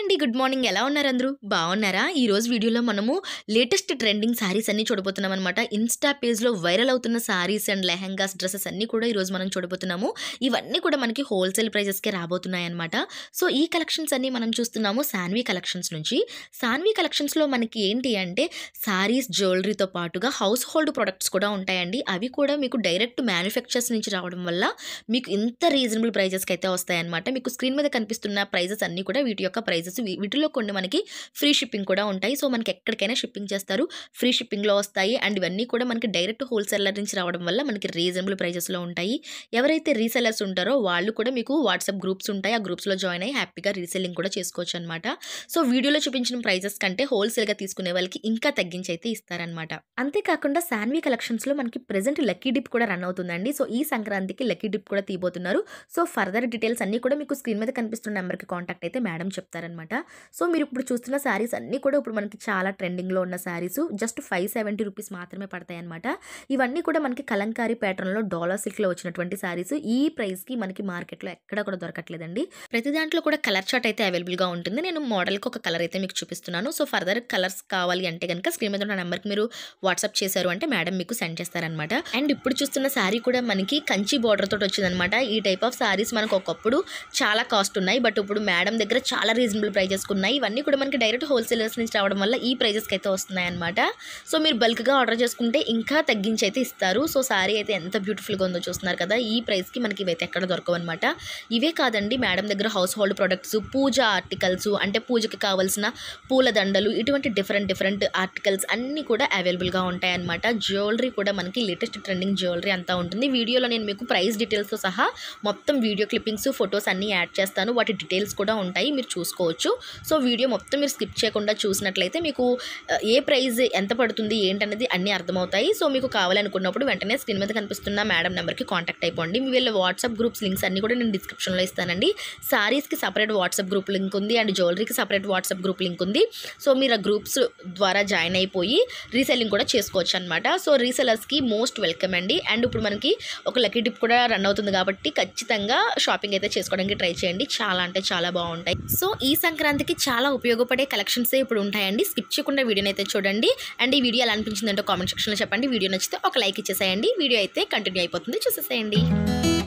అండి good morning ఎలా ఉన్నారు అందరూ బాగున్నారా ఈ రోజు వీడియోలో మనము లేటెస్ట్ ట్రెండింగ్ శారీస్ అన్ని చూడబోతున్నాం అనమాట ఇన్స్టా పేజ్లో వైరల్ అవుతున్న శారీస్ అండ్ లెహంగాస్ డ్రెస్సెస్ అన్ని కూడా ఈ రోజు మనం చూడబోతున్నాము ఇవన్నీ కూడా మనకి హోల్సేల్ ప్రైజెస్కే రాబోతున్నాయి అనమాట సో ఈ కలెక్షన్స్ అన్ని మనం చూస్తున్నాము సాన్వి కలెక్షన్స్ నుంచి సాన్వి కలెక్షన్స్లో మనకి ఏంటి అంటే శారీస్ జ్యువెలరీతో పాటుగా హౌస్ హోల్డ్ ప్రొడక్ట్స్ కూడా ఉంటాయండి అవి కూడా మీకు డైరెక్ట్ మ్యానుఫ్యాక్చర్స్ నుంచి రావడం వల్ల మీకు ఇంత రీజనబుల్ ప్రైజెస్కి అయితే వస్తాయన్నమాట మీకు స్క్రీన్ మీద కనిపిస్తున్న ప్రైజెస్ అన్నీ కూడా వీటి యొక్క ప్రైజెస్ వీటిలో కొన్ని మనకి ఫ్రీ షిప్పింగ్ కూడా ఉంటాయి సో మనకి ఎక్కడికైనా షిప్పింగ్ చేస్తారు ఫ్రీ షిప్పింగ్లో వస్తాయి అండ్ ఇవన్నీ కూడా మనకి డైరెక్ట్ హోల్సేలర్ నుంచి రావడం వల్ల మనకి రీజనబుల్ ప్రైజెస్లో ఉంటాయి ఎవరైతే రీసెలర్స్ ఉంటారో వాళ్ళు కూడా మీకు వాట్సాప్ గ్రూప్స్ ఉంటాయి ఆ గ్రూప్స్లో జాయిన్ అయ్యి హ్యాపీగా రీసెల్లింగ్ కూడా చేసుకోవచ్చు అనమాట సో వీడియోలో చూపించిన ప్రైజెస్ కంటే హోల్సేల్గా తీసుకునే వాళ్ళకి ఇంకా తగ్గించి అయితే ఇస్తారనమాట అంతేకాకుండా శాన్వి కలెక్షన్స్లో మనకి ప్రెసెంట్ లక్కీ డిప్ కూడా రన్ అవుతుందండి సో ఈ సంక్రాంతికి లక్కీ డిప్ కూడా తీయబోతున్నారు సో ఫర్దర్ డీటెయిల్స్ అన్నీ కూడా మీకు స్క్రీన్ మీద కనిపిస్తున్న నెంబర్కి కాంటాక్ట్ అయితే మేడం చెప్తారనమాట సో మీరు ఇప్పుడు చూస్తున్న శారీస్ అన్నీ కూడా ఇప్పుడు మనకి చాలా ట్రెండింగ్లో ఉన్న saris just five seventy rupees మాత్రమే పడతాయి అనమాట ఇవన్నీ కూడా మనకి కలంకారీ ప్యాటర్న్లో డాలర్ సిల్క్లో వచ్చినటువంటి శారీస్ ఈ ప్రైస్కి మనకి మార్కెట్లో ఎక్కడ కూడా దొరకట్లేదండి ప్రతి దాంట్లో కూడా కలర్ చార్ట్ అయితే అవైలబుల్గా ఉంటుంది నేను మోడల్కి ఒక కలర్ అయితే మీకు చూపిస్తున్నాను సో ఫర్దర్ కలర్స్ కావాలి అంటే కనుక స్క్రీన్ మీద ఉన్న నెంబర్కి మీరు వాట్సాప్ చేశారు అంటే మేడం మీకు సెండ్ చేస్తారనమాట అండ్ ఇప్పుడు చూస్తున్న శారీ కూడా మనకి కంచి బార్డర్ తోటి వచ్చిందనమాట ఈ టైప్ ఆఫ్ శారీస్ మనకు ఒకప్పుడు చాలా కాస్ట్ ఉన్నాయి బట్ ఇప్పుడు మేడం దగ్గర చాలా రీజనబుల్ ప్రైజెస్ ఉన్నాయి ఇవన్నీ కూడా మనకి డైరెక్ట్ హోల్సేలర్స్ నుంచి రావడం వల్ల ఈ ప్రైజెస్కి అయితే వస్తున్నాయి అనమాట సో మీరు బల్క్గా ఆర్డర్ చేసుకుంటే ఇంకా తగ్గించి అయితే ఇస్తారు సో శారీ అయితే ఎంత బ్యూటిఫుల్గా ఉందో చూస్తున్నారు కదా ఈ ప్రైస్కి మనకి ఇవైతే ఎక్కడ దొరకవు అనమాట ఇవే కాదండి మేడం దగ్గర household products puja articles అంటే పూజకి కావాల్సిన పూల దండలు ఇటువంటి డిఫరెంట్ డిఫరెంట్ ఆర్టికల్స్ అన్నీ కూడా అవైలబుల్గా ఉంటాయి అనమాట జ్యువెలరీ కూడా మనకి లేటెస్ట్ ట్రెండింగ్ జ్యువెలరీ అంతా ఉంటుంది వీడియోలో నేను మీకు ప్రైస్ డీటెయిల్స్తో సహా మొత్తం వీడియో క్లిప్పింగ్స్ ఫొటోస్ అన్నీ యాడ్ చేస్తాను వాటి డీటెయిల్స్ కూడా ఉంటాయి మీరు చూసుకోవచ్చు సో వీడియో మొత్తం మీరు స్కిప్ చేయకుండా చూసినట్లయితే మీకు ఆ, ఏ ప్రైస్ ఎంత పడుతుంది ఏంటనేది అన్నీ అర్థమవుతాయి సో మీకు కావాలనుకున్నప్పుడు వెంటనే స్క్రీన్ మీద కనిపిస్తున్న మేడం నెంబర్కి కాంటాక్ట్ అయిపోండి మీ వీళ్ళ వాట్సాప్ గ్రూప్స్ లింక్స్ అన్నీ కూడా నేను డిస్క్రిప్షన్లో ఇస్తానండి సారీస్కి సపరేట్ వాట్సాప్ గ్రూప్ లింక్ ఉంది అండ్ జ్యువెలరీకి సపరేట్ వాట్సాప్ గ్రూప్ లింక్ ఉంది సో మీరు ఆ గ్రూప్స్ ద్వారా జాయిన్ అయిపోయి రీసెల్లింగ్ కూడా చేసుకోవచ్చు అనమాట సో రీసెలర్స్కి మోస్ట్ వెల్కమ్ అండి అండ్ ఇప్పుడు మనకి ఒక లక్కీ టిప్ కూడా రన్ అవుతుంది కాబట్టి ఖచ్చితంగా షాపింగ్ అయితే చేసుకోవడానికి ట్రై చేయండి చాలా అంటే చాలా బాగుంటాయి సో ఈ సంక్రాంతికి చాలా ఉపయోగపడే కలెక్షన్స్ ఇప్పుడు ఉంటాయండి స్కిప్ చేయకుండా వీడియోని అయితే చూడండి అండ్ ఈ వీడియో ఎలా అనిపించిందంటే కామెంట్ సెక్షన్లో చెప్పండి వీడియో నచ్చితే ఒక లైక్ ఇచ్చేసేయండి వీడియో అయితే కంటిన్యూ అయిపోతుంది చూసేసేయండి